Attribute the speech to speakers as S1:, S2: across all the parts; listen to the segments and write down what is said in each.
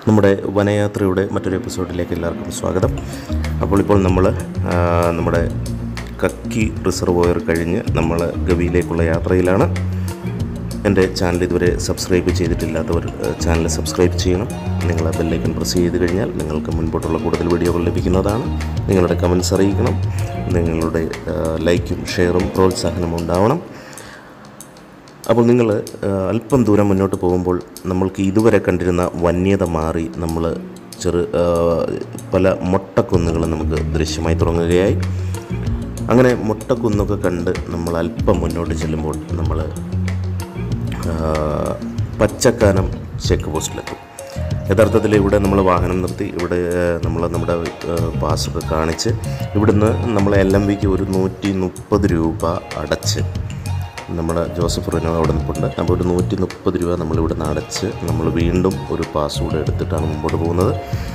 S1: നമ്മുടെ വനയാത്രയുടെ മറ്റൊരു എപ്പിസോഡിലേക്ക് എല്ലാവർക്കും സ്വാഗതം അപ്പോൾ ഇപ്പോൾ നമ്മൾ ആ, നമ്മുടെ കക്കി റിസർവോയർ കഴിഞ്ഞ് നമ്മൾ ഗവിയിലേക്കുള്ള യാത്രയിലാണ് എൻ്റെ ചാനൽ ഇതുവരെ സബ്സ്ക്രൈബ് ചെയ്തിട്ടില്ലാത്തവർ ചാനൽ സബ്സ്ക്രൈബ് ചെയ്യണം നിങ്ങൾ ബെല്ലൈക്കൺ പ്രസ് ചെയ്ത് കഴിഞ്ഞാൽ നിങ്ങൾക്ക് മുൻപോട്ടുള്ള കൂടുതൽ വീഡിയോകൾ ലഭിക്കുന്നതാണ് നിങ്ങളുടെ കമൻസ് അറിയിക്കണം നിങ്ങളുടെ ആ, ലൈക്കും ഷെയറും പ്രോത്സാഹനവും ഉണ്ടാവണം അപ്പോൾ നിങ്ങൾ അല്പം ദൂരം മുന്നോട്ട് പോകുമ്പോൾ നമ്മൾക്ക് ഇതുവരെ കണ്ടിരുന്ന വന്യത മാറി നമ്മൾ ചെറു ആ, പല മൊട്ടക്കുന്നുകൾ നമുക്ക് ദൃശ്യമായി തുടങ്ങുകയായി അങ്ങനെ മൊട്ടക്കുന്നൊക്കെ കണ്ട് നമ്മൾ അല്പം മുന്നോട്ട് ചെല്ലുമ്പോൾ നമ്മൾ ആ, പച്ചക്കാനം ചെക്ക് പോസ്റ്റിലെത്തും യഥാർത്ഥത്തിൽ ഇവിടെ നമ്മൾ വാഹനം നിർത്തി ഇവിടെ നമ്മൾ നമ്മുടെ പാസ്സൊക്കെ കാണിച്ച് ഇവിടുന്ന് നമ്മൾ എൽ എം വിക്ക് ഒരു നൂറ്റി മുപ്പത് രൂപ അടച്ച് നമ്മുടെ ജോസഫ് റിനോ അവിടെ നിൽപ്പുണ്ട് അപ്പോൾ ഒരു നൂറ്റി മുപ്പത് രൂപ നമ്മളിവിടെ നിന്ന് അടച്ച് നമ്മൾ വീണ്ടും ഒരു പാസ് കൂടെ എടുത്തിട്ടാണ് മുമ്പോട്ട് പോകുന്നത്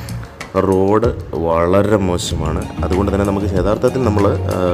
S1: റോഡ് വളരെ മോശമാണ് അതുകൊണ്ട് തന്നെ നമുക്ക് യഥാർത്ഥത്തിൽ നമ്മൾ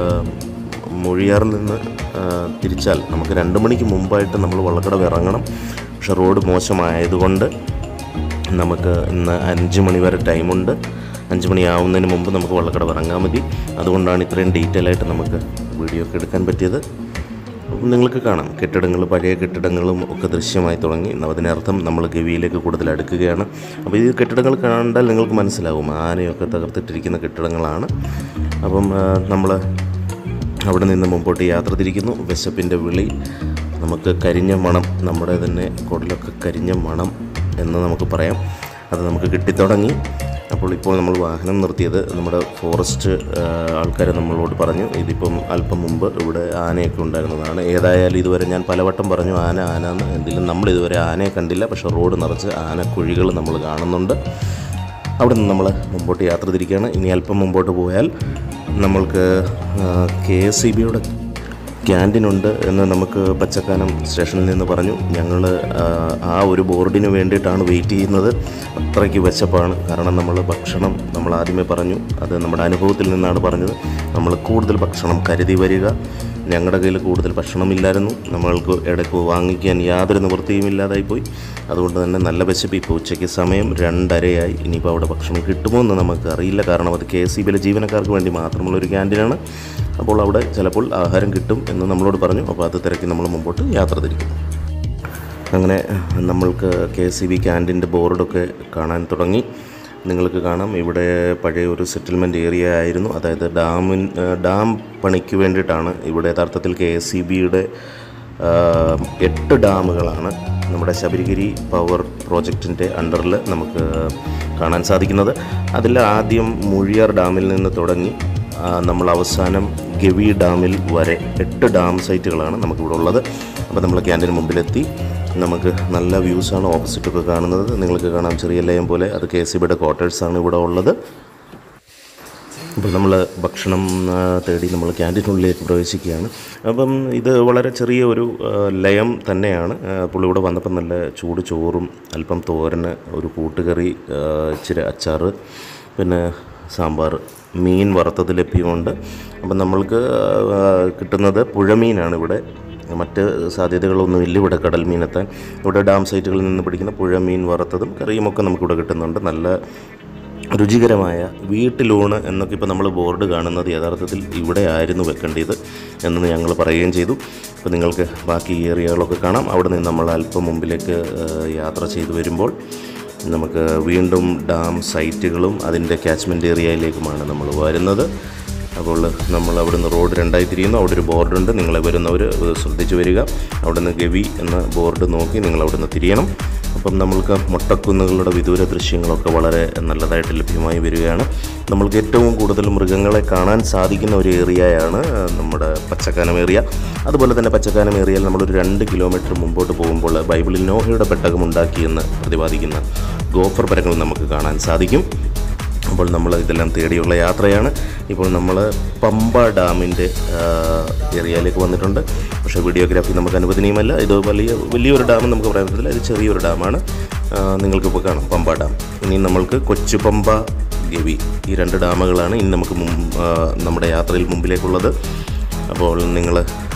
S1: മൊഴിയാറിൽ നിന്ന് ആ, തിരിച്ചാൽ നമുക്ക് രണ്ട് മണിക്ക് മുമ്പായിട്ട് നമ്മൾ വള്ളക്കടവ് ഇറങ്ങണം പക്ഷെ റോഡ് മോശമായതുകൊണ്ട് നമുക്ക് ഇന്ന് അഞ്ച് മണി വരെ ടൈമുണ്ട് അഞ്ച് മണിയാവുന്നതിന് മുമ്പ് നമുക്ക് വള്ളക്കടവ് ഇറങ്ങാൻ മതി അതുകൊണ്ടാണ് ഇത്രയും ഡീറ്റെയിൽ ആയിട്ട് നമുക്ക് വീഡിയോ ഒക്കെ എടുക്കാൻ പറ്റിയത് അപ്പം നിങ്ങൾക്ക് കാണാം കെട്ടിടങ്ങൾ പഴയ കെട്ടിടങ്ങളും ഒക്കെ ദൃശ്യമായി തുടങ്ങി അതിനർത്ഥം നമ്മൾ ഗവിയിലേക്ക് കൂടുതൽ അടുക്കുകയാണ് അപ്പോൾ ഈ കെട്ടിടങ്ങൾ കണ്ടാൽ നിങ്ങൾക്ക് മനസ്സിലാവും ആനയൊക്കെ തകർത്തിട്ടിരിക്കുന്ന കെട്ടിടങ്ങളാണ് അപ്പം നമ്മൾ അവിടെ നിന്ന് മുമ്പോട്ട് യാത്ര തിരിക്കുന്നു വിശപ്പിൻ്റെ വിളി നമുക്ക് കരിഞ്ഞ മണം നമ്മുടെ തന്നെ കുടലൊക്കെ കരിഞ്ഞ മണം എന്ന് നമുക്ക് പറയാം അത് നമുക്ക് കിട്ടിത്തുടങ്ങി അപ്പോൾ ഇപ്പോൾ നമ്മൾ വാഹനം നിർത്തിയത് നമ്മുടെ ഫോറസ്റ്റ് ആൾക്കാർ നമ്മളോട് പറഞ്ഞു ഇതിപ്പം അല്പം മുമ്പ് ഇവിടെ ആനയൊക്കെ ഉണ്ടായിരുന്നതാണ് ഏതായാലും ഇതുവരെ ഞാൻ പലവട്ടം പറഞ്ഞു ആന ആന എന്ന് എന്തെങ്കിലും നമ്മൾ ഇതുവരെ ആനയെ കണ്ടില്ല പക്ഷേ റോഡ് നിറച്ച് ആനക്കുഴികൾ നമ്മൾ കാണുന്നുണ്ട് അവിടെ നിന്ന് നമ്മൾ മുമ്പോട്ട് യാത്ര തിരിക്കുകയാണ് ഇനി അല്പം മുമ്പോട്ട് പോയാൽ നമ്മൾക്ക് കെ എസ് ഇ ബിയുടെ ക്യാൻറ്റീനുണ്ട് എന്ന് നമുക്ക് പച്ചക്കാനം സ്റ്റേഷനിൽ നിന്ന് പറഞ്ഞു ഞങ്ങൾ ആ ഒരു ബോർഡിന് വേണ്ടിയിട്ടാണ് വെയിറ്റ് ചെയ്യുന്നത് അത്രയ്ക്ക് വിശപ്പാണ് കാരണം നമ്മൾ ഭക്ഷണം നമ്മൾ ആദ്യമേ പറഞ്ഞു അത് നമ്മുടെ അനുഭവത്തിൽ നിന്നാണ് പറഞ്ഞത് നമ്മൾ കൂടുതൽ ഭക്ഷണം കരുതി വരിക ഞങ്ങളുടെ കയ്യിൽ കൂടുതൽ ഭക്ഷണമില്ലായിരുന്നു നമ്മൾക്ക് ഇടയ്ക്ക് വാങ്ങിക്കാൻ യാതൊരു നിവൃത്തിയും ഇല്ലാതായി പോയി അതുകൊണ്ട് തന്നെ നല്ല വിശപ്പ് ഇപ്പോൾ ഉച്ചയ്ക്ക് സമയം രണ്ടരയായി ഇനിയിപ്പോൾ അവിടെ ഭക്ഷണം കിട്ടുമോ എന്ന് നമുക്ക് അറിയില്ല കാരണം അത് കെ എസ് സി ബിയിലെ ജീവനക്കാർക്ക് വേണ്ടി മാത്രമുള്ള ഒരു ക്യാൻറ്റീനാണ് അപ്പോൾ അവിടെ ചിലപ്പോൾ ആഹാരം കിട്ടും എന്ന് നമ്മളോട് പറഞ്ഞു അപ്പോൾ അത് തിരക്കി നമ്മൾ മുമ്പോട്ട് യാത്ര തിരിക്കും അങ്ങനെ നമ്മൾക്ക് കെ എസ് സി ബി ക്യാൻറ്റീൻ്റെ ബോർഡൊക്കെ കാണാൻ തുടങ്ങി നിങ്ങൾക്ക് കാണാം ഇവിടെ പഴയ ഒരു സെറ്റിൽമെൻറ്റ് ഏരിയ ആയിരുന്നു അതായത് ഡാമിൻ ഡാം പണിക്ക് വേണ്ടിയിട്ടാണ് ഇവിടെ യഥാർത്ഥത്തിൽ കെ എസ് സി ബിയുടെ എട്ട് ഡാമുകളാണ് നമ്മുടെ ശബരിഗിരി പവർ പ്രോജക്റ്റിൻ്റെ അണ്ടറിൽ നമുക്ക് കാണാൻ സാധിക്കുന്നത് അതിൽ ആദ്യം മുഴിയാർ ഡാമിൽ നിന്ന് തുടങ്ങി ആ, നമ്മൾ അവസാനം ഗവി ഡാമിൽ വരെ എട്ട് ഡാം സൈറ്റുകളാണ് നമുക്കിവിടെ ഉള്ളത് അപ്പോൾ നമ്മൾ ക്യാൻറ്റീന് മുമ്പിലെത്തി നമുക്ക് നല്ല വ്യൂസാണ് ഓപ്പോസിറ്റൊക്കെ കാണുന്നത് നിങ്ങൾക്ക് കാണാം ചെറിയ ലയം പോലെ അത് കെ സി ബിയുടെ ക്വാർട്ടേഴ്സാണ് ഇവിടെ ഉള്ളത് അപ്പോൾ നമ്മൾ ഭക്ഷണം ആ, തേടി നമ്മൾ ക്യാൻറ്റീനുള്ളിലേക്ക് പ്രവേശിക്കുകയാണ് അപ്പം ഇത് വളരെ ചെറിയ ഒരു ആ, ലയം തന്നെയാണ് ആ, അപ്പോൾ ഇവിടെ വന്നപ്പോൾ നല്ല ചൂട് ചോറും അല്പം തോരന് ഒരു കൂട്ടുകറി ആ, ഇച്ചിരി അച്ചാറ് പിന്നെ സാമ്പാർ മീൻ വറുത്തത് ലഭ്യമുണ്ട് അപ്പം നമ്മൾക്ക് ആ, കിട്ടുന്നത് പുഴമീനാണ് ഇവിടെ മറ്റ് സാധ്യതകളൊന്നും ഇല്ല ഇവിടെ കടൽ മീനെത്താൻ ഇവിടെ ഡാം സൈറ്റുകളിൽ നിന്ന് പിടിക്കുന്ന പുഴമീൻ വറുത്തതും കറിയുമൊക്കെ നമുക്കിവിടെ കിട്ടുന്നുണ്ട് നല്ല രുചികരമായ വീട്ടിലൂണ് എന്നൊക്കെ ഇപ്പോൾ നമ്മൾ ബോർഡ് കാണുന്നത് യഥാർത്ഥത്തിൽ ഇവിടെ ആയിരുന്നു വെക്കേണ്ടത് എന്ന് ഞങ്ങൾ പറയുകയും ചെയ്തു അപ്പോൾ നിങ്ങൾക്ക് ബാക്കി ഏരിയകളൊക്കെ കാണാം അവിടെ നിന്ന് നമ്മൾ അല്പം മുമ്പിലേക്ക് ആ, യാത്ര ചെയ്തു വരുമ്പോൾ നമുക്ക് വീണ്ടും ഡാം സൈറ്റുകളും അതിൻ്റെ ക്യാച്ച്മെൻറ്റ് ഏരിയയിലേക്കുമാണ് നമ്മൾ വരുന്നത് അപ്പോൾ നമ്മൾ അവിടുന്ന് റോഡ് രണ്ടായി തിരിയുന്നു അവിടെ ഒരു ബോർഡുണ്ട് നിങ്ങളെ വരുന്നവർ ശ്രദ്ധിച്ചു വരിക അവിടുന്ന് ഗവി എന്ന ബോർഡ് നോക്കി നിങ്ങൾ അവിടുന്ന് തിരിയണം അപ്പം നമ്മൾക്ക് മൊട്ടക്കുന്നുകളുടെ വിദൂര ദൃശ്യങ്ങളൊക്കെ വളരെ നല്ലതായിട്ട് ലഭ്യമായി വരികയാണ് നമ്മൾക്ക് ഏറ്റവും കൂടുതൽ മൃഗങ്ങളെ കാണാൻ സാധിക്കുന്ന ഒരു ഏരിയയാണ് നമ്മുടെ പച്ചക്കാനം ഏരിയ അതുപോലെ തന്നെ പച്ചക്കാനം ഏരിയയിൽ നമ്മളൊരു രണ്ട് കിലോമീറ്റർ മുമ്പോട്ട് പോകുമ്പോൾ ബൈബിളിൽ നോഹയുടെ പെട്ടകമുണ്ടാക്കിയെന്ന് പ്രതിപാദിക്കുന്ന ഗോഫർ പരങ്ങൾ നമുക്ക് കാണാൻ സാധിക്കും അപ്പോൾ നമ്മൾ ഇതെല്ലാം തേടിയുള്ള യാത്രയാണ് ഇപ്പോൾ നമ്മൾ പമ്പ ഡാമിൻ്റെ ഏരിയയിലേക്ക് വന്നിട്ടുണ്ട് പക്ഷേ വീഡിയോഗ്രാഫി നമുക്ക് അനുവദനീയമല്ല ഇത് വലിയ വലിയൊരു ഡാം നമുക്ക് പറയാൻ പറ്റത്തില്ല ഇത് ചെറിയൊരു ഡാമാണ് ആ, നിങ്ങൾക്കിപ്പോൾ കാണാം പമ്പ ഡാം ഇനി നമ്മൾക്ക് കൊച്ചു പമ്പ ഗവി ഈ രണ്ട് ഡാമുകളാണ് ഇനി നമുക്ക് മും ആ, നമ്മുടെ യാത്രയിൽ മുമ്പിലേക്കുള്ളത് അപ്പോൾ നിങ്ങൾ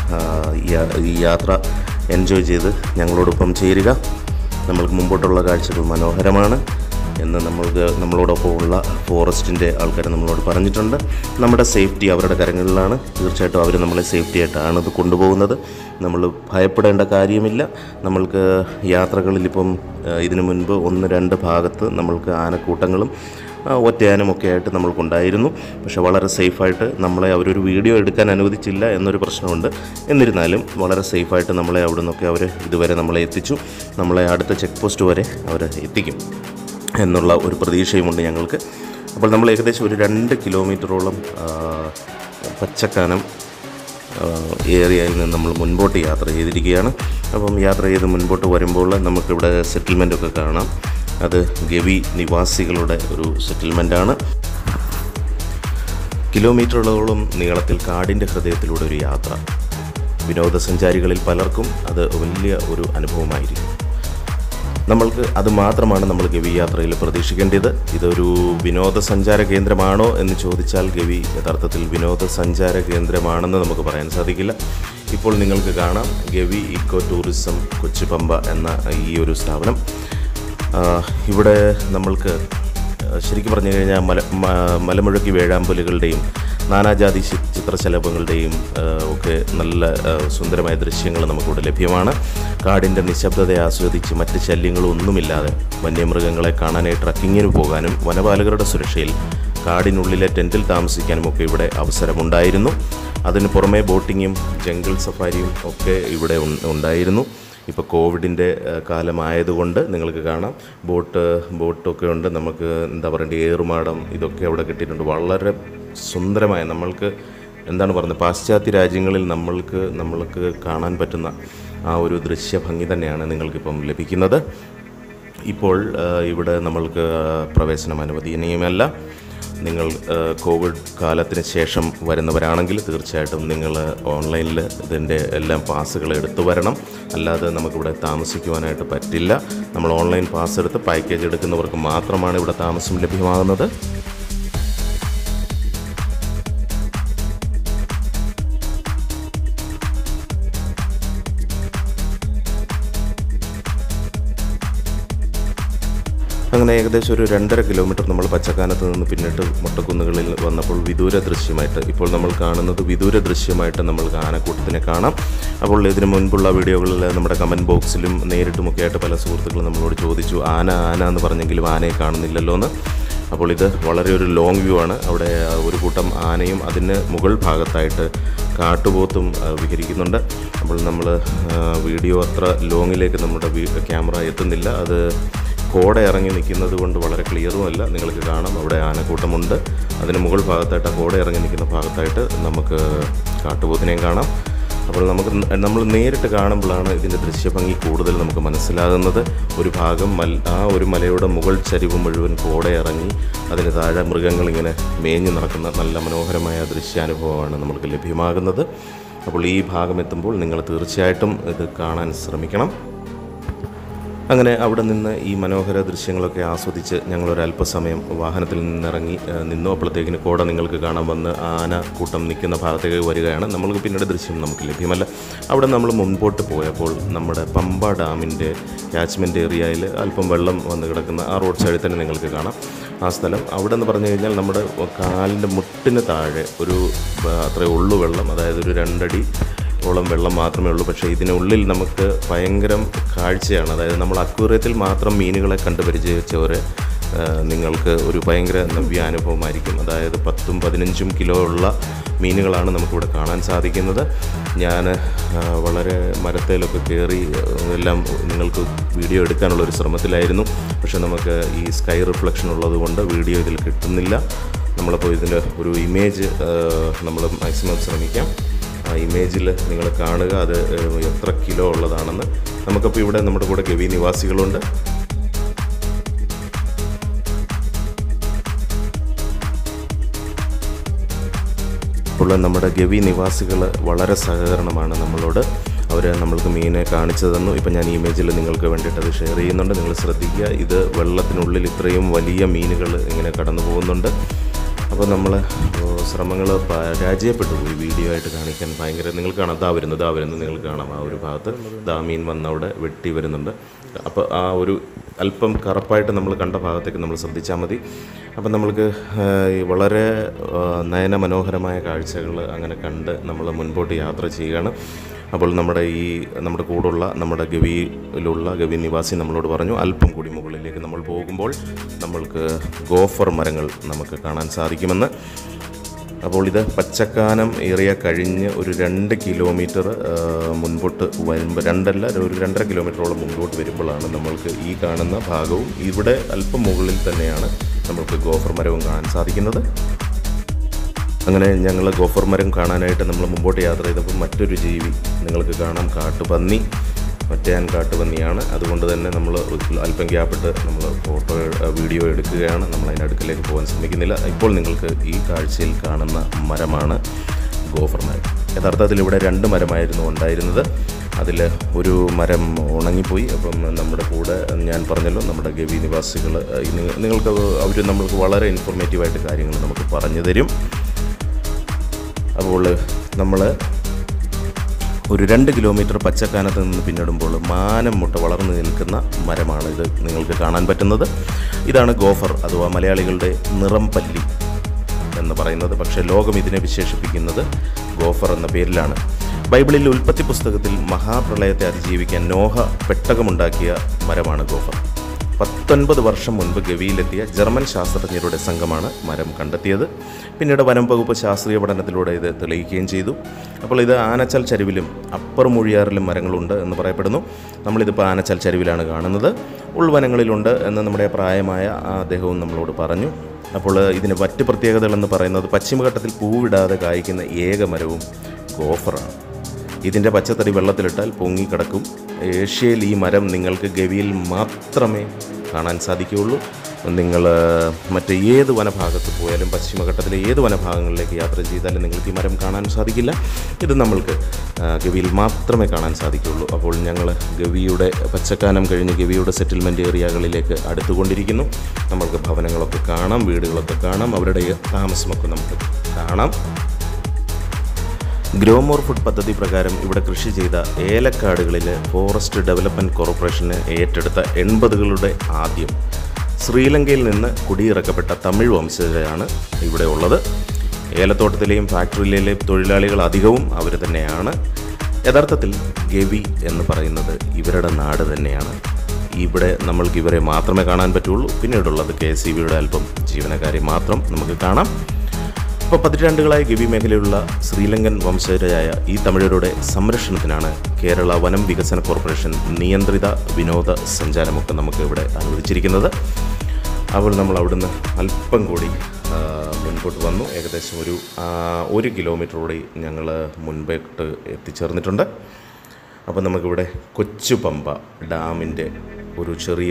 S1: ഈ യാത്ര എൻജോയ് ചെയ്ത് ഞങ്ങളോടൊപ്പം ചേരുക നമ്മൾക്ക് മുമ്പോട്ടുള്ള കാഴ്ചകൾ മനോഹരമാണ് എന്ന് നമ്മൾക്ക് നമ്മളോടൊപ്പമുള്ള ഫോറസ്റ്റിൻ്റെ ആൾക്കാർ നമ്മളോട് പറഞ്ഞിട്ടുണ്ട് നമ്മുടെ സേഫ്റ്റി അവരുടെ കരങ്ങളിലാണ് തീർച്ചയായിട്ടും അവർ നമ്മളെ സേഫ്റ്റി ആയിട്ടാണ് ഇത് കൊണ്ടുപോകുന്നത് നമ്മൾ ഭയപ്പെടേണ്ട കാര്യമില്ല നമ്മൾക്ക് യാത്രകളിലിപ്പം ആ, ഇതിനു മുൻപ് ഒന്ന് രണ്ട് ഭാഗത്ത് നമ്മൾക്ക് ആനക്കൂട്ടങ്ങളും ആ, ഒറ്റയാനും ഒക്കെ ആയിട്ട് നമ്മൾക്കുണ്ടായിരുന്നു പക്ഷെ വളരെ സേഫായിട്ട് നമ്മളെ അവരൊരു വീഡിയോ എടുക്കാൻ അനുവദിച്ചില്ല എന്നൊരു പ്രശ്നമുണ്ട് എന്നിരുന്നാലും വളരെ സേഫായിട്ട് നമ്മളെ അവിടെ നിന്നൊക്കെ അവർ ഇതുവരെ നമ്മളെ എത്തിച്ചു നമ്മളെ അടുത്ത ചെക്ക് പോസ്റ്റ് വരെ അവർ എത്തിക്കും എന്നുള്ള ഒരു പ്രതീക്ഷയുമുണ്ട് ഞങ്ങൾക്ക് അപ്പോൾ നമ്മൾ ഏകദേശം ഒരു രണ്ട് കിലോമീറ്ററോളം ആ, പച്ചക്കാനം ഏരിയയിൽ നിന്ന് നമ്മൾ മുൻപോട്ട് യാത്ര ചെയ്തിരിക്കുകയാണ് അപ്പം യാത്ര ചെയ്ത് മുൻപോട്ട് വരുമ്പോൾ നമുക്കിവിടെ സെറ്റിൽമെൻ്റ് ഒക്കെ കാണാം അത് ഗവി നിവാസികളുടെ ഒരു സെറ്റിൽമെൻ്റാണ് കിലോമീറ്ററുകളോളം നീളത്തിൽ കാടിൻ്റെ ഹൃദയത്തിലൂടെ ഒരു യാത്ര വിനോദസഞ്ചാരികളിൽ പലർക്കും അത് വലിയ ഒരു അനുഭവമായിരിക്കും നമ്മൾക്ക് അത് മാത്രമാണ് നമ്മൾ ഗവി യാത്രയിൽ പ്രതീക്ഷിക്കേണ്ടത് ഇതൊരു വിനോദസഞ്ചാര കേന്ദ്രമാണോ എന്ന് ചോദിച്ചാൽ ഗവി യഥാർത്ഥത്തിൽ വിനോദസഞ്ചാര കേന്ദ്രമാണെന്ന് നമുക്ക് പറയാൻ സാധിക്കില്ല ഇപ്പോൾ നിങ്ങൾക്ക് കാണാം ഗവി ഇക്കോ ടൂറിസം കൊച്ചിപ്പമ്പ എന്ന ഈ ഒരു സ്ഥാപനം ആ, ഇവിടെ നമ്മൾക്ക് ശരിക്കും പറഞ്ഞു കഴിഞ്ഞാൽ മല മ- മലമുഴക്കി വേഴാമ്പലുകളുടെയും നാനാജാതി ചി- ചിത്രശലഭങ്ങളുടെയും ആ, ഒക്കെ നല്ല ആ, സുന്ദരമായ ദൃശ്യങ്ങൾ നമുക്കിവിടെ ലഭ്യമാണ് കാടിൻ്റെ നിശബ്ദതയെ ആസ്വദിച്ച് മറ്റ് ശല്യങ്ങളൊന്നുമില്ലാതെ വന്യമൃഗങ്ങളെ കാണാനായി ട്രക്കിങ്ങിന് പോകാനും വനപാലകരുടെ സുരക്ഷയിൽ കാടിനുള്ളിലെ ടെൻറ്റിൽ താമസിക്കാനും ഒക്കെ ഇവിടെ അവസരമുണ്ടായിരുന്നു അതിന് പുറമെ ബോട്ടിങ്ങും ജംഗിൾ സഫാരിയും ഒക്കെ ഇവിടെ ഉൺ- ഉണ്ടായിരുന്നു ഇപ്പോൾ കോവിഡിൻ്റെ ഏഹ്, കാലമായതുകൊണ്ട് നിങ്ങൾക്ക് കാണാം ബോട്ട് ബോട്ടൊക്കെ ഉണ്ട് നമുക്ക് എന്താ പറയേണ്ടത് ഏറുമാടം ഇതൊക്കെ അവിടെ കിട്ടിയിട്ടുണ്ട് വളരെ സുന്ദരമായ നമ്മൾക്ക് എന്താണ് പറയുന്നത് പാശ്ചാത്യ രാജ്യങ്ങളിൽ നമ്മൾക്ക് നമ്മൾക്ക് കാണാൻ പറ്റുന്ന ആ ഒരു ദൃശ്യഭംഗി തന്നെയാണ് നിങ്ങൾക്കിപ്പം ലഭിക്കുന്നത് ഇപ്പോൾ ആ, ഇവിടെ നമ്മൾക്ക് പ്രവേശനം അനുവദനീയമല്ല നിങ്ങൾ ആ, കോവിഡ് കാലത്തിന് ശേഷം വരുന്നവരാണെങ്കിൽ തീർച്ചയായിട്ടും നിങ്ങൾ ഓൺലൈനിൽ ഇതിൻ്റെ എല്ലാം പാസ്സുകൾ എടുത്തു വരണം അല്ലാതെ നമുക്കിവിടെ താമസിക്കുവാനായിട്ട് പറ്റില്ല നമ്മൾ ഓൺലൈൻ പാസ് എടുത്ത് പാക്കേജ് എടുക്കുന്നവർക്ക് മാത്രമാണ് ഇവിടെ താമസം ലഭ്യമാകുന്നത് അങ്ങനെ ഏകദേശം ഒരു രണ്ടര കിലോമീറ്റർ നമ്മൾ പച്ചക്കാനത്ത് നിന്ന് പിന്നിട്ട് മുട്ടക്കുന്നുകളിൽ വന്നപ്പോൾ വിദൂര ദൃശ്യമായിട്ട് ഇപ്പോൾ നമ്മൾ കാണുന്നത് വിദൂര ദൃശ്യമായിട്ട് നമ്മൾക്ക് ആനക്കൂട്ടത്തിനെ കാണാം അപ്പോൾ ഇതിനു മുൻപുള്ള വീഡിയോകളിൽ നമ്മുടെ കമൻറ്റ് ബോക്സിലും നേരിട്ടുമൊക്കെ ആയിട്ട് പല സുഹൃത്തുക്കളും നമ്മളോട് ചോദിച്ചു ആന ആന എന്ന് പറഞ്ഞെങ്കിലും ആനയെ കാണുന്നില്ലല്ലോ എന്ന് അപ്പോൾ ഇത് വളരെ ഒരു ലോങ് വ്യൂ ആണ് അവിടെ ഒരു കൂട്ടം ആനയും അതിന് മുകൾ ഭാഗത്തായിട്ട് കാട്ടുപോത്തും ആ, വിഹരിക്കുന്നുണ്ട് അപ്പോൾ നമ്മൾ വീഡിയോ അത്ര ലോങ്ങിലേക്ക് നമ്മുടെ ക്യാമറ എത്തുന്നില്ല അത് കോട ഇറങ്ങി നിൽക്കുന്നത് കൊണ്ട് വളരെ ക്ലിയറുമല്ല നിങ്ങൾക്ക് കാണാം അവിടെ ആനക്കൂട്ടമുണ്ട് അതിന് മുകൾ ഭാഗത്തായിട്ട് ആ കോട ഇറങ്ങി നിൽക്കുന്ന ഭാഗത്തായിട്ട് നമുക്ക് കാട്ടുപോത്തിനെയും കാണാം അപ്പോൾ നമുക്ക് ന- നമ്മൾ നേരിട്ട് കാണുമ്പോഴാണ് ഇതിൻ്റെ ദൃശ്യഭംഗി കൂടുതൽ നമുക്ക് മനസ്സിലാകുന്നത് ഒരു ഭാഗം മൽ ആ ഒരു മലയുടെ മുകൾ ചരിവ് മുഴുവൻ കോട ഇറങ്ങി അതിന് താഴെ മൃഗങ്ങൾ ഇങ്ങനെ മേഞ്ഞു നടക്കുന്ന നല്ല മനോഹരമായ ദൃശ്യാനുഭവമാണ് നമുക്ക് ലഭ്യമാകുന്നത് അപ്പോൾ ഈ ഭാഗം എത്തുമ്പോൾ നിങ്ങൾ തീർച്ചയായിട്ടും ഇത് കാണാൻ ശ്രമിക്കണം അങ്ങനെ അവിടെ നിന്ന് ഈ മനോഹര ദൃശ്യങ്ങളൊക്കെ ആസ്വദിച്ച് ഞങ്ങളൊരു അല്പസമയം വാഹനത്തിൽ നിന്നിറങ്ങി ഏഹ്, നിന്നു അപ്പോഴത്തേക്കിന് കോട നിങ്ങൾക്ക് കാണാൻ വന്ന് ആന കൂട്ടം നിൽക്കുന്ന ഭാഗത്തേക്ക് വരികയാണ് നമ്മൾക്ക് പിന്നീട് ദൃശ്യം നമുക്ക് ലഭ്യമല്ല അവിടെ നമ്മൾ മുൻപോട്ട് പോയപ്പോൾ നമ്മുടെ പമ്പ ഡാമിൻ്റെ ക്യാച്ച്മെൻറ്റ് ഏരിയയിൽ അല്പം വെള്ളം വന്ന് കിടക്കുന്ന ആ റോഡ് സൈഡിൽ തന്നെ നിങ്ങൾക്ക് കാണാം ആ സ്ഥലം അവിടെ എന്ന് പറഞ്ഞു കഴിഞ്ഞാൽ നമ്മുടെ കാലിൻ്റെ മുട്ടിന് താഴെ ഒരു ആ, അത്രേ ഉള്ളു വെള്ളം അതായത് ഒരു രണ്ടടി ഓളം വെള്ളം മാത്രമേ ഉള്ളൂ പക്ഷേ ഇതിനുള്ളിൽ നമുക്ക് ഭയങ്കരം കാഴ്ചയാണ് അതായത് നമ്മൾ അക്വേറിയത്തിൽ മാത്രം മീനുകളെ കണ്ട് പരിചയിച്ചവർ നിങ്ങൾക്ക് ഒരു ഭയങ്കര നവ്യാനുഭവമായിരിക്കും അതായത് പത്തും പതിനഞ്ചും കിലോ ഉള്ള മീനുകളാണ് നമുക്കിവിടെ കാണാൻ സാധിക്കുന്നത് ഞാൻ ആ, വളരെ മരത്തേലൊക്കെ കയറി ആ, എല്ലാം നിങ്ങൾക്ക് വീഡിയോ എടുക്കാനുള്ള ഒരു ശ്രമത്തിലായിരുന്നു പക്ഷേ നമുക്ക് ഈ സ്കൈ റിഫ്ലക്ഷൻ ഉള്ളത് കൊണ്ട് വീഡിയോ ഇതിൽ കിട്ടുന്നില്ല നമ്മളപ്പോൾ ഇതിൻ്റെ ഒരു ഇമേജ് നമ്മൾ മാക്സിമം ശ്രമിക്കാം ആ ഇമേജിൽ നിങ്ങൾ കാണുക അത് ഏഹ്, എത്ര കിലോ ഉള്ളതാണെന്ന് നമുക്കപ്പോൾ ഇവിടെ നമ്മുടെ കൂടെ ഗവി നിവാസികളുണ്ട് ഉള്ള നമ്മുടെ ഗവി നിവാസികൾ വളരെ സഹകരണമാണ് നമ്മളോട് അവർ നമ്മൾക്ക് മീനെ കാണിച്ചു തന്നു ഇപ്പം ഞാൻ ഇമേജിൽ നിങ്ങൾക്ക് വേണ്ടിയിട്ട് അത് ഷെയർ ചെയ്യുന്നുണ്ട് നിങ്ങൾ ശ്രദ്ധിക്കുക ഇത് വെള്ളത്തിനുള്ളിൽ ഇത്രയും വലിയ മീനുകൾ ഇങ്ങനെ കടന്നു പോകുന്നുണ്ട് അപ്പോൾ നമ്മൾ ശ്രമങ്ങൾ പരാജയപ്പെട്ടു പോയി വീഡിയോ ആയിട്ട് കാണിക്കാൻ ഭയങ്കര നിങ്ങൾ കാണാം ദാ വരുന്നത് ദാ വരുന്നത് നിങ്ങൾ കാണാം ആ ഒരു ഭാഗത്ത് ദാ മീൻ വന്ന് അവിടെ വെട്ടി വരുന്നുണ്ട് അപ്പോൾ ആ ഒരു അല്പം കറുപ്പായിട്ട് നമ്മൾ കണ്ട ഭാഗത്തേക്ക് നമ്മൾ ശ്രദ്ധിച്ചാൽ മതി അപ്പം നമ്മൾക്ക് ആ, ഈ വളരെ ആ, നയനമനോഹരമായ കാഴ്ചകൾ അങ്ങനെ കണ്ട് നമ്മൾ മുൻപോട്ട് യാത്ര ചെയ്യുകയാണ് അപ്പോൾ നമ്മുടെ ഈ നമ്മുടെ കൂടുള്ള നമ്മുടെ ഗവിയിലുള്ള ഗവി നിവാസി നമ്മളോട് പറഞ്ഞു അല്പം കൂടി മുകളിലേക്ക് നമ്മൾ പോകുമ്പോൾ നമ്മൾക്ക് ഗോഫർ മരങ്ങൾ നമുക്ക് കാണാൻ സാധിക്കുമെന്ന് അപ്പോൾ ഇത് പച്ചക്കാനം ഏറിയ കഴിഞ്ഞ് ഒരു രണ്ട് കിലോമീറ്റർ ആ, മുൻപോട്ട് വരുമ്പോൾ രണ്ടല്ല ഒരു രണ്ടര കിലോമീറ്ററോളം മുൻപോട്ട് വരുമ്പോഴാണ് നമ്മൾക്ക് ഈ കാണുന്ന ഭാഗവും ഇവിടെ അല്പം മുകളിൽ തന്നെയാണ് നമ്മൾക്ക് ഗോഫർ മരവും കാണാൻ സാധിക്കുന്നത് അങ്ങനെ ഞങ്ങൾ ഗോഫർ മരം കാണാനായിട്ട് നമ്മൾ മുമ്പോട്ട് യാത്ര ചെയ്തപ്പോൾ മറ്റൊരു ജീവി നിങ്ങൾക്ക് കാണാം കാട്ടുപന്നി മറ്റേയാൻ കാട്ടുപന്നിയാണ് അതുകൊണ്ട് തന്നെ നമ്മൾ അല്പം ഗ്യാപ്പിട്ട് നമ്മൾ ഫോട്ടോ വീഡിയോ എടുക്കുകയാണ് നമ്മൾ അതിൻ്റെ അടുക്കലേക്ക് പോകാൻ ശ്രമിക്കുന്നില്ല ഇപ്പോൾ നിങ്ങൾക്ക് ഈ കാഴ്ചയിൽ കാണുന്ന മരമാണ് ഗോഫർ മരം യഥാർത്ഥത്തിൽ ഇവിടെ രണ്ട് മരമായിരുന്നു ഉണ്ടായിരുന്നത് അതിൽ ഒരു മരം ഉണങ്ങിപ്പോയി അപ്പം നമ്മുടെ കൂടെ ഞാൻ പറഞ്ഞല്ലോ നമ്മുടെ ഗവി നിവാസികൾ നിങ്ങൾക്ക് അവർ നമ്മൾക്ക് വളരെ ഇൻഫോർമേറ്റീവായിട്ട് കാര്യങ്ങൾ നമുക്ക് പറഞ്ഞു തരും അപ്പോൾ നമ്മൾ ഒരു രണ്ട് കിലോമീറ്റർ പച്ചക്കാനത്ത് നിന്ന് പിന്നിടുമ്പോൾ മാനം മുട്ട വളർന്നു നിൽക്കുന്ന മരമാണ് ഇത് നിങ്ങൾക്ക് കാണാൻ പറ്റുന്നത് ഇതാണ് ഗോഫർ അഥവാ മലയാളികളുടെ നിറം പല്ലി എന്ന് പറയുന്നത് പക്ഷേ ലോകം ഇതിനെ വിശേഷിപ്പിക്കുന്നത് ഗോഫർ എന്ന പേരിലാണ് ബൈബിളിൽ ഉൽപ്പത്തി പുസ്തകത്തിൽ മഹാപ്രളയത്തെ അതിജീവിക്കാൻ നോഹ പെട്ടകമുണ്ടാക്കിയ മരമാണ് ഗോഫർ പത്തൊൻപത് വർഷം മുൻപ് ഗവിയിലെത്തിയ ജർമ്മൻ ശാസ്ത്രജ്ഞരുടെ സംഘമാണ് മരം കണ്ടെത്തിയത് പിന്നീട് വനം വകുപ്പ് ശാസ്ത്രീയ പഠനത്തിലൂടെ ഇത് തെളിയിക്കുകയും ചെയ്തു അപ്പോൾ ഇത് ആനച്ചൽ ചരിവിലും അപ്പർ മൂഴിയാറിലും മരങ്ങളുണ്ട് എന്ന് പറയപ്പെടുന്നു നമ്മളിതിപ്പോൾ ആനച്ചൽ ചരിവിലാണ് കാണുന്നത് ഉൾവനങ്ങളിലുണ്ട് എന്ന് നമ്മുടെ പ്രായമായ ആ അദ്ദേഹവും നമ്മളോട് പറഞ്ഞു അപ്പോൾ ഇതിന് മറ്റ് പ്രത്യേകതകളെന്ന് പറയുന്നത് പശ്ചിമഘട്ടത്തിൽ പൂവിടാതെ കായ്ക്കുന്ന ഏക മരവും ഗോഫറാണ് ഇതിൻ്റെ പച്ചത്തടി വെള്ളത്തിലിട്ടാൽ പൊങ്ങിക്കിടക്കും ഏഷ്യയിൽ ഈ മരം നിങ്ങൾക്ക് ഗവിയിൽ മാത്രമേ കാണാൻ സാധിക്കുകയുള്ളൂ നിങ്ങൾ മറ്റ് ഏത് വനഭാഗത്ത് പോയാലും പശ്ചിമഘട്ടത്തിലെ ഏത് വനഭാഗങ്ങളിലേക്ക് യാത്ര ചെയ്താലും നിങ്ങൾക്ക് ഈ മരം കാണാൻ സാധിക്കില്ല ഇത് നമ്മൾക്ക് ആ, ഗവിയിൽ മാത്രമേ കാണാൻ സാധിക്കുകയുള്ളൂ അപ്പോൾ ഞങ്ങൾ ഗവിയുടെ പച്ചക്കാനം കഴിഞ്ഞ് ഗവിയുടെ സെറ്റിൽമെൻറ്റ് ഏരിയകളിലേക്ക് അടുത്തുകൊണ്ടിരിക്കുന്നു നമ്മൾക്ക് ഭവനങ്ങളൊക്കെ കാണാം വീടുകളൊക്കെ കാണാം അവരുടെ താമസമൊക്കെ നമുക്ക് കാണാം ഗ്രോമോർ ഫുഡ് പദ്ധതി പ്രകാരം ഇവിടെ കൃഷി ചെയ്ത ഏലക്കാടുകളിൽ ഫോറസ്റ്റ് ഡെവലപ്മെൻറ്റ് കോർപ്പറേഷന് ഏറ്റെടുത്ത എൺപതുകളുടെ ആദ്യം ശ്രീലങ്കയിൽ നിന്ന് കുടിയിറക്കപ്പെട്ട തമിഴ് വംശജരാണ് ഇവിടെ ഉള്ളത് ഏലത്തോട്ടത്തിലെയും ഫാക്ടറിയിലെയും തൊഴിലാളികൾ അധികവും അവർ തന്നെയാണ് യഥാർത്ഥത്തിൽ ഗവി എന്ന് പറയുന്നത് ഇവരുടെ നാട് തന്നെയാണ് ഇവിടെ നമ്മൾക്ക് ഇവരെ മാത്രമേ കാണാൻ പറ്റുള്ളൂ പിന്നീടുള്ളത് കെ എസ് അല്പം ജീവനക്കാരെ മാത്രം നമുക്ക് കാണാം ഇപ്പോൾ പതിറ്റാണ്ടുകളായി ഗവി മേഖലയിലുള്ള ശ്രീലങ്കൻ വംശജരായ ഈ തമിഴരുടെ സംരക്ഷണത്തിനാണ് കേരള വനം വികസന കോർപ്പറേഷൻ നിയന്ത്രിത വിനോദ സഞ്ചാരമൊക്കെ നമുക്ക് ഇവിടെ അനുവദിച്ചിരിക്കുന്നത് അപ്പോൾ നമ്മൾ അവിടുന്ന് അല്പം കൂടി ആ, മുൻപോട്ട് വന്നു ഏകദേശം ഒരു ആ, ഒരു കിലോമീറ്റർ കൂടി ഞങ്ങൾ മുൻപോട്ട് എത്തിച്ചേർന്നിട്ടുണ്ട് അപ്പോൾ നമുക്കിവിടെ കൊച്ചു പമ്പ ഡാമിൻ്റെ ഒരു ചെറിയ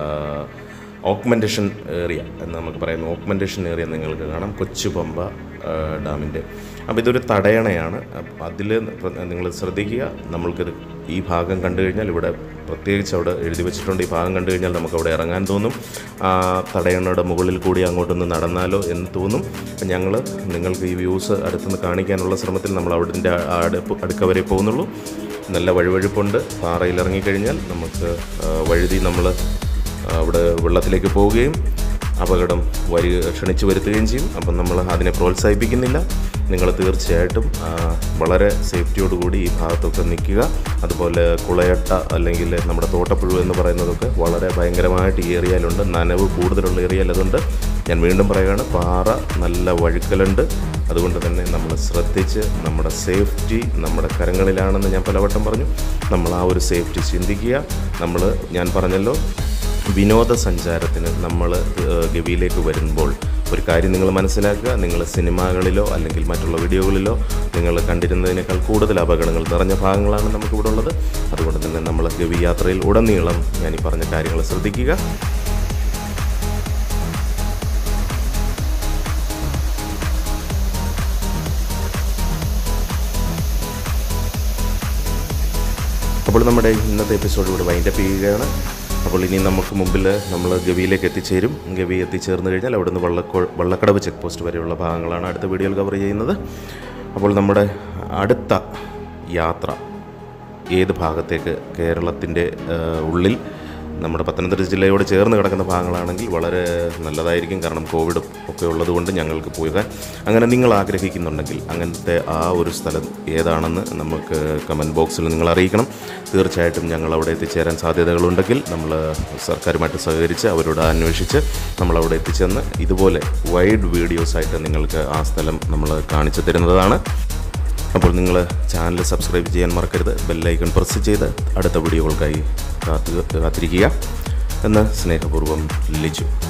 S1: ഓക്മെൻറ്റേഷൻ ഏരിയ എന്ന് നമുക്ക് പറയുന്ന ഓക്മെൻറ്റേഷൻ ഏരിയ നിങ്ങൾക്ക് കാണാം കൊച്ചു പമ്പ ആ, ഡാമിൻ്റെ അപ്പോൾ ഇതൊരു തടയണയാണ് അതിൽ നിങ്ങൾ ശ്രദ്ധിക്കുക നമ്മൾക്കിത് ഈ ഭാഗം കണ്ടു കഴിഞ്ഞാൽ ഇവിടെ പ്രത്യേകിച്ച് അവിടെ എഴുതി വെച്ചിട്ടുണ്ട് ഈ ഭാഗം കണ്ടു കഴിഞ്ഞാൽ നമുക്ക് അവിടെ ഇറങ്ങാൻ തോന്നും ആ തടയണയുടെ മുകളിൽ കൂടി അങ്ങോട്ടൊന്ന് നടന്നാലോ എന്ന് തോന്നും അപ്പം ഞങ്ങൾ നിങ്ങൾക്ക് ഈ വ്യൂസ് അടുത്തുനിന്ന് കാണിക്കാനുള്ള ശ്രമത്തിൽ നമ്മൾ അവിടെ അടുപ്പ് അടുക്ക വരെ പോകുന്നുള്ളൂ നല്ല വഴുവഴുപ്പുണ്ട് പാറയിൽ ഇറങ്ങിക്കഴിഞ്ഞാൽ നമുക്ക് ആ, വഴുതി നമ്മൾ അവിടെ വെള്ളത്തിലേക്ക് പോവുകയും അപകടം വരി ക്ഷണിച്ചു വരുത്തുകയും ചെയ്യും അപ്പം നമ്മൾ അതിനെ പ്രോത്സാഹിപ്പിക്കുന്നില്ല നിങ്ങൾ തീർച്ചയായിട്ടും ആ, വളരെ സേഫ്റ്റിയോടുകൂടി ഈ ഭാഗത്തൊക്കെ നിൽക്കുക അതുപോലെ കുളയട്ട അല്ലെങ്കിൽ നമ്മുടെ തോട്ടപ്പുഴു എന്ന് പറയുന്നതൊക്കെ വളരെ ഭയങ്കരമായിട്ട് ഈ ഏരിയയിലുണ്ട് നനവ് കൂടുതലുള്ള ഏരിയയിൽ അതുണ്ട് ഞാൻ വീണ്ടും പറയുകയാണ് പാറ നല്ല വഴുക്കലുണ്ട് അതുകൊണ്ട് തന്നെ നമ്മൾ ശ്രദ്ധിച്ച് നമ്മുടെ സേഫ്റ്റി നമ്മുടെ കരങ്ങളിലാണെന്ന് ഞാൻ പലവട്ടം പറഞ്ഞു നമ്മൾ ആ ഒരു സേഫ്റ്റി ചിന്തിക്കുക നമ്മൾ ഞാൻ പറഞ്ഞല്ലോ വിനോദസഞ്ചാരത്തിന് നമ്മൾ ഗവിയിലേക്ക് വരുമ്പോൾ ഒരു കാര്യം നിങ്ങൾ മനസ്സിലാക്കുക നിങ്ങൾ സിനിമകളിലോ അല്ലെങ്കിൽ മറ്റുള്ള വീഡിയോകളിലോ നിങ്ങൾ കണ്ടിരുന്നതിനേക്കാൾ കൂടുതൽ അപകടങ്ങൾ നിറഞ്ഞ ഭാഗങ്ങളാണ് നമുക്കിവിടെ ഉള്ളത് അതുകൊണ്ട് തന്നെ നമ്മൾ ഗവി യാത്രയിൽ ഉടനീളം ഞാൻ ഈ പറഞ്ഞ കാര്യങ്ങൾ ശ്രദ്ധിക്കുക അപ്പോൾ നമ്മുടെ ഇന്നത്തെ എപ്പിസോഡ് ഇവിടെ വൈൻഡപ്പ് ചെയ്യുകയാണ് അപ്പോൾ അപ്പോൾ ഇനി നമുക്ക് മുമ്പിൽ നമ്മൾ ഗവിയിലേക്ക് എത്തിച്ചേരും ഗവി എത്തിച്ചേർന്ന് കഴിഞ്ഞാൽ അവിടുന്ന് വള്ളക്കോ വള്ളക്കടവ് ചെക്ക് പോസ്റ്റ് വരെയുള്ള ഭാഗങ്ങളാണ് അടുത്ത വീഡിയോയിൽ കവർ ചെയ്യുന്നത് അപ്പോൾ നമ്മുടെ അടുത്ത യാത്ര ഏത് ഭാഗത്തേക്ക് കേരളത്തിൻ്റെ ഉള്ളിൽ നമ്മുടെ പത്തനംതിട്ട ജില്ലയോട് ചേർന്ന് കിടക്കുന്ന ഭാഗങ്ങളാണെങ്കിൽ വളരെ നല്ലതായിരിക്കും കാരണം കോവിഡ് ഒക്കെ ഉള്ളതുകൊണ്ട് ഞങ്ങൾക്ക് പോകാൻ അങ്ങനെ നിങ്ങൾ ആഗ്രഹിക്കുന്നുണ്ടെങ്കിൽ അങ്ങനത്തെ ആ ഒരു സ്ഥലം ഏതാണെന്ന് നമുക്ക് കമൻറ്റ് ബോക്സിൽ നിങ്ങൾ അറിയിക്കണം തീർച്ചയായിട്ടും ഞങ്ങൾ അവിടെ എത്തിച്ചേരാൻ സാധ്യതകളുണ്ടെങ്കിൽ നമ്മൾ സർക്കാരുമായിട്ട് സഹകരിച്ച് അവരോട് അന്വേഷിച്ച് നമ്മൾ അവിടെ എത്തിച്ചെന്ന് ഇതുപോലെ വൈഡ് വീഡിയോസായിട്ട് നിങ്ങൾക്ക് ആ സ്ഥലം നമ്മൾ കാണിച്ചു തരുന്നതാണ് അപ്പോൾ നിങ്ങൾ ചാനൽ സബ്സ്ക്രൈബ് ചെയ്യാൻ മറക്കരുത് ബെല്ലൈക്കൺ പ്രസ് ചെയ്ത് അടുത്ത വീഡിയോകൾക്കായി കാത്തു കാത്തിരിക്കുക എന്ന് സ്നേഹപൂർവ്വം ലിജു